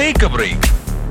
take a break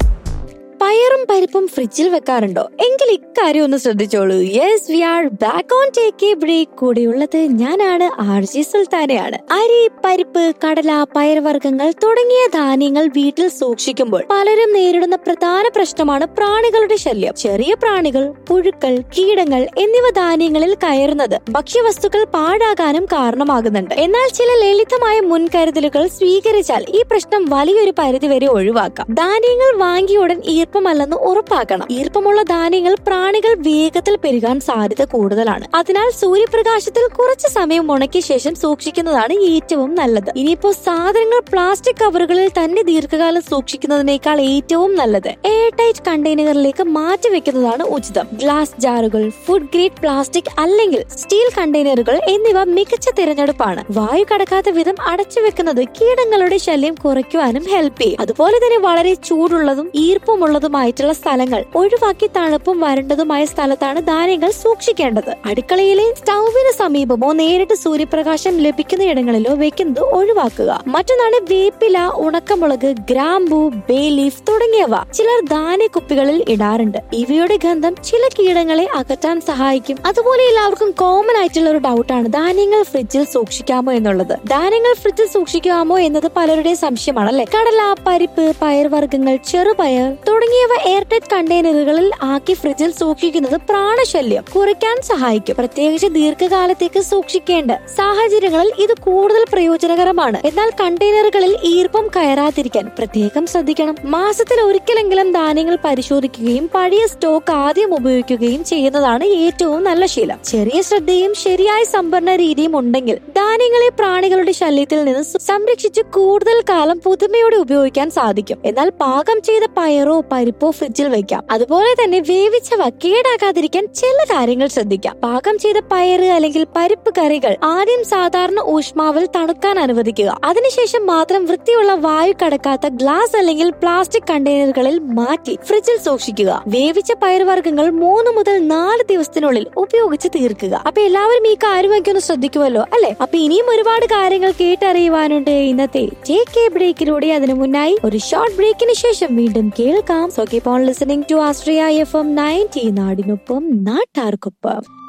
പയറും പരിപ്പും ഫ്രിഡ്ജിൽ വെക്കാറുണ്ടോ എങ്കിൽ ഇക്കാര്യം ഒന്ന് ശ്രദ്ധിച്ചോളൂ yes we are back on take a break കൂടെയുള്ളത് ഞാനാണ് ആർ ജി സുൽത്താനയാണ് അരി പരിപ്പ് കടല പയർവർഗ്ഗങ്ങൾ തുടങ്ങിയ ധാന്യങ്ങൾ വീട്ടിൽ സൂക്ഷിക്കുമ്പോൾ പലരും നേരിടുന്ന പ്രധാന പ്രശ്നമാണ് പ്രാണികളുടെ ശല്യം ചെറിയ പ്രാണികൾ പുഴുക്കൾ കീടങ്ങൾ എന്നിവ ധാന്യങ്ങളിൽ കയറുന്നത് ഭക്ഷ്യവസ്തുക്കൾ പാഴാകാനും കാരണമാകുന്നുണ്ട് എന്നാൽ ചില ലളിതമായ മുൻകരുതലുകൾ സ്വീകരിച്ചാൽ ഈ പ്രശ്നം വലിയൊരു പരിധിവരെ ഒഴിവാക്കാം ധാന്യങ്ങൾ വാങ്ങിയ ഉടൻ ഈർപ്പമല്ലെന്ന് ഉറപ്പാക്കണം ഈർപ്പമുള്ള ധാന്യങ്ങൾ പ്രാണികൾ വേഗത്തിൽ പെരുകാൻ സാധ്യത കൂടുതലാണ് അതിനാൽ സൂര്യപ്രകാശത്തിൽ കുറച്ച് സമയം ഉണക്കിയ ശേഷം സൂക്ഷിക്കുന്നതാണ് ഏറ്റവും നല്ലത് ഇനിയിപ്പോ സാധനങ്ങൾ പ്ലാസ്റ്റിക് കവറുകളിൽ തന്നെ ദീർഘകാലം സൂക്ഷിക്കുന്നതിനേക്കാൾ ഏറ്റവും നല്ലത് എയർ ടൈറ്റ് കണ്ടെയ്നറുകളിലേക്ക് മാറ്റി വെക്കുന്നതാണ് ഉചിതം ഗ്ലാസ് ജാറുകൾ ഫുഡ് ഗ്രേഡ് പ്ലാസ്റ്റിക് അല്ലെങ്കിൽ സ്റ്റീൽ കണ്ടെയ്നറുകൾ എന്നിവ മികച്ച തിരഞ്ഞെടുപ്പാണ് വായു കടക്കാത്ത വിധം അടച്ചു വെക്കുന്നത് കീടങ്ങളുടെ ശല്യം കുറയ്ക്കുവാനും ഹെൽപ്പ് ചെയ്യും അതുപോലെ തന്നെ വളരെ ചൂടുള്ളതും ഈർപ്പമുള്ളതുമായിട്ടുള്ള സ്ഥലങ്ങൾ ഒഴിവാക്കി തണുപ്പും വരണ്ടതുമായ സ്ഥലത്താണ് ധാന്യങ്ങൾ സൂക്ഷിക്കേണ്ടത് അടുക്കളയിലെ സ്റ്റൗവിന് സമീപമോ നേരിട്ട് സൂര്യപ്രകാശം ലഭിക്കുന്ന ഇടങ്ങളിലോ വെക്കുന്നത് ഒഴിവാക്കുക മറ്റൊന്നാണ് വേപ്പില ഉണക്കമുളക് ഗ്രാമ്പു ബേ ലീഫ് തുടങ്ങിയവ ചിലർ ധാന്യ കുപ്പികളിൽ ഇടാറുണ്ട് ഇവയുടെ ഗന്ധം ചില കീടങ്ങളെ അകറ്റാൻ സഹായിക്കും അതുപോലെ എല്ലാവർക്കും കോമൺ ആയിട്ടുള്ള ഒരു ഡൗട്ടാണ് ധാന്യങ്ങൾ ഫ്രിഡ്ജിൽ സൂക്ഷിക്കാമോ എന്നുള്ളത് ധാന്യങ്ങൾ ഫ്രിഡ്ജിൽ സൂക്ഷിക്കാമോ എന്നത് പലരുടെയും സംശയമാണ് അല്ലെ കടല പരിപ്പ് പയർവർഗ്ഗങ്ങൾ ചെറുപയർ തുടങ്ങിയവ എയർടൈറ്റ് കണ്ടെയ്നറുകളിൽ ആക്കി ഫ്രിഡ്ജിൽ സൂക്ഷിക്കുന്നത് പ്രാണശല്യം കുറയ്ക്കാൻ സഹായിക്കും പ്രത്യേകിച്ച് ദീർഘകാലത്തേക്ക് സൂക്ഷിക്കേണ്ട സാഹചര്യങ്ങളിൽ ഇത് കൂടുതൽ പ്രയോജനകരമാണ് എന്നാൽ കണ്ടെയ്നറുകളിൽ ഈർപ്പം കയറാതിരിക്കാൻ പ്രത്യേകം ശ്രദ്ധിക്കണം മാസത്തിൽ ഒരിക്കലെങ്കിലും ധാന്യങ്ങൾ പരിശോധിക്കുകയും പഴയ സ്റ്റോക്ക് ആദ്യം ഉപയോഗിക്കുകയും ചെയ്യുന്നതാണ് ഏറ്റവും നല്ല ശീലം ചെറിയ ശ്രദ്ധയും ശരിയായ സംഭരണ രീതിയും ഉണ്ടെങ്കിൽ ധാന്യങ്ങളെ പ്രാണികളുടെ ശല്യത്തിൽ നിന്ന് സു- സംരക്ഷിച്ച് കൂടുതൽ കാലം പുതുമയോടെ ഉപയോഗിക്കാൻ സാധിക്കും എന്നാൽ പാകം ചെയ്ത പയറോ പരിപ്പോ ഫ്രിഡ്ജിൽ വെക്കാം അതുപോലെ തന്നെ വേവിച്ചവ കേടാകാതിരിക്കാൻ ചില കാര്യങ്ങൾ ശ്രദ്ധിക്കാം പാകം ചെയ്ത പയറ് അല്ലെങ്കിൽ പരിപ്പ് കറികൾ ആദ്യം സാധാരണ ഊഷ്മാവിൽ തണുക്കാൻ അനുവദിക്കുക അതിനുശേഷം മാത്രം വൃത്തിയുള്ള വായു കടക്കാത്ത ഗ്ലാസ് അല്ലെങ്കിൽ പ്ലാസ്റ്റിക് കണ്ടെയ്നറുകളിൽ മാറ്റി ഫ്രിഡ്ജിൽ സൂക്ഷിക്കുക വേവിച്ച പയറുവർഗ്ഗങ്ങൾ മൂന്ന് മുതൽ നാല് ദിവസത്തിനുള്ളിൽ ഉപയോഗിച്ച് തീർക്കുക അപ്പൊ എല്ലാവരും ഈ കാര്യമൊക്കെ ഒന്ന് ശ്രദ്ധിക്കുമല്ലോ അല്ലെ അപ്പൊ ഇനിയും ഒരുപാട് കാര്യങ്ങൾ കേട്ടറിയുവാനുണ്ട് ഇന്നത്തെ ടേക്ക് എ ബ്രേക്കിലൂടെ അതിനു മുന്നായി ഒരു ഷോർട്ട് ബ്രേക്കിന് ശേഷം വീണ്ടും കേൾക്കാം so keep on listening to Astria F M ninety നാടിനൊപ്പം നാട്ടാർക്കൊപ്പം